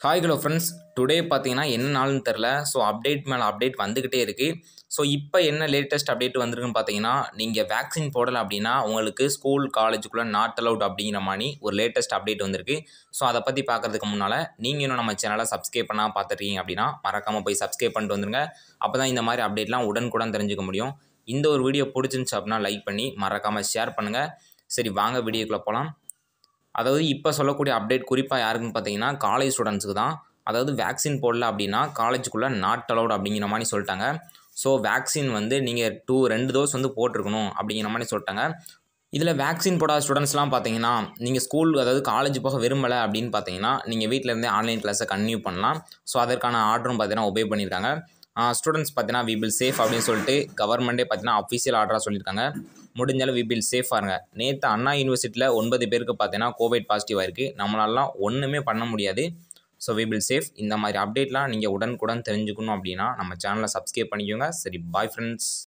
hi hello friends today பார்த்தீங்கன்னா என்ன நாள்னு தெரில ஸோ அப்டேட் மேலே அப்டேட் வந்துக்கிட்டே இருக்குது ஸோ இப்போ என்ன லேட்டஸ்ட் அப்டேட் வந்திருக்குன்னு பார்த்தீங்கன்னா நீங்கள் வேக்சின் போடலை அப்படின்னா உங்களுக்கு ஸ்கூல் காலேஜுக்குள்ளே நாட் அலவுட் அப்படிங்கிற மாதிரி ஒரு லேட்டஸ்ட் அப்டேட் வந்திருக்கு ஸோ அதை பற்றி பார்க்குறதுக்கு முன்னால் நீங்கள் இன்னும் நம்ம சேனலை சப்ஸ்கிரைப் பண்ணால் பார்த்துருக்கீங்க அப்படின்னா மறக்காமல் போய் சப்ஸ்கிரைப் பண்ணிட்டு வந்துருங்க அப்போ தான் இந்த மாதிரி அப்டேட்லாம் உடனுக்குடன் தெரிஞ்சுக்க முடியும் இந்த ஒரு வீடியோ பிடிச்சிருந்துச்சு அப்படின்னா லைக் பண்ணி மறக்காமல் ஷேர் பண்ணுங்கள் சரி வாங்க வீடியோக்குள்ளே போகலாம் அதாவது இப்போ சொல்லக்கூடிய அப்டேட் குறிப்பாக யாருக்குன்னு பார்த்தீங்கன்னா காலேஜ் ஸ்டூடெண்ட்ஸுக்கு தான் அதாவது வேக்சின் போடல அப்படின்னா காலேஜுக்குள்ளே நாட் அலவுட் அப்படிங்கிற மாதிரி சொல்லிட்டாங்க ஸோ வேக்சின் வந்து நீங்கள் டூ ரெண்டு டோஸ் வந்து போட்டிருக்கணும் அப்படிங்கிற மாதிரி சொல்லிட்டாங்க இதில் வேக்சின் போடாத ஸ்டூடெண்ட்ஸ்லாம் பார்த்தீங்கன்னா நீங்கள் ஸ்கூல் அதாவது காலேஜ் போக விரும்பலை அப்படின்னு பார்த்தீங்கன்னா நீங்கள் வீட்டிலேருந்தே ஆன்லைன் கிளாஸை கன்டினியூ பண்ணலாம் ஸோ அதற்கான ஆர்டரும் பார்த்தீங்கன்னா ஒபே பண்ணியிருக்காங்க ஸ்டூடெண்ட்ஸ் பார்த்தீங்கன்னா வி பில் சேஃப் அப்படின்னு சொல்லிட்டு கவர்மெண்ட்டே பார்த்தீங்கன்னா அஃபிஷியல் ஆர்டராக சொல்லியிருக்காங்க முடிஞ்சாலும் வி பில் சேஃபாக இருங்க நேற்று அண்ணா யூனிவர்சிட்டியில் ஒன்பது பேருக்கு பார்த்தீங்கன்னா கோவிட் பாசிட்டிவ் ஆயிருக்கு நம்மளாலாம் ஒன்றுமே பண்ண முடியாது ஸோ வி பில் சேஃப் இந்த மாதிரி அப்டேட்லாம் நீங்கள் உடனுக்குடன் தெரிஞ்சுக்கணும் அப்படின்னா நம்ம சேனலை சப்ஸ்கிரைப் பண்ணிக்கோங்க சரி பாய் ஃப்ரெண்ட்ஸ்